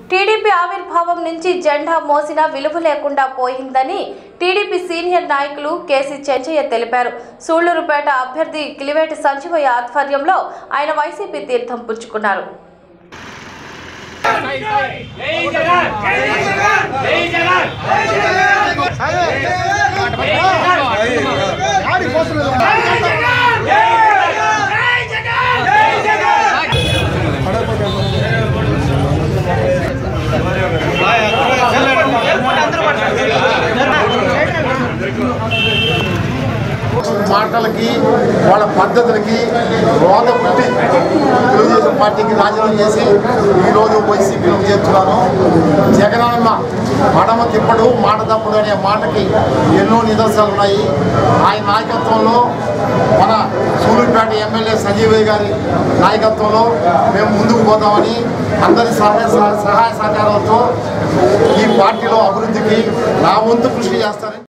TDP ఆవిర్భావం నుంచి జెండా మోసిన విలువ లేకుండా పోయిందని టీడీపీ సీనియర్ నాయకులు కేసీ చెంచయ్య తెలిపారు సూళ్లూరుపేట అభ్యర్థి కిలివేటి సంజీవయ్య ఆధ్వర్యంలో ఆయన వైసీపీ తీర్థం పుచ్చుకున్నారు మాటలకి వాళ్ళ పద్ధతులకి రోత పుట్టి తెలుగుదేశం పార్టీకి రాజీనామా చేసి ఈరోజు వైసీపీలో చేస్తున్నాను జగనన్న మడమ తిప్పడు మాట తప్పుడు అనే మాటకి ఎన్నో నిదర్శనాలు ఉన్నాయి ఆయన నాయకత్వంలో మన సూర్యుపేట ఎమ్మెల్యే సంజీవయ్య గారి నాయకత్వంలో మేము ముందుకు పోతామని అందరి సహాయ సహాయ సహకారాలతో ఈ పార్టీలో అభివృద్ధికి నా వంతు కృషి చేస్తానని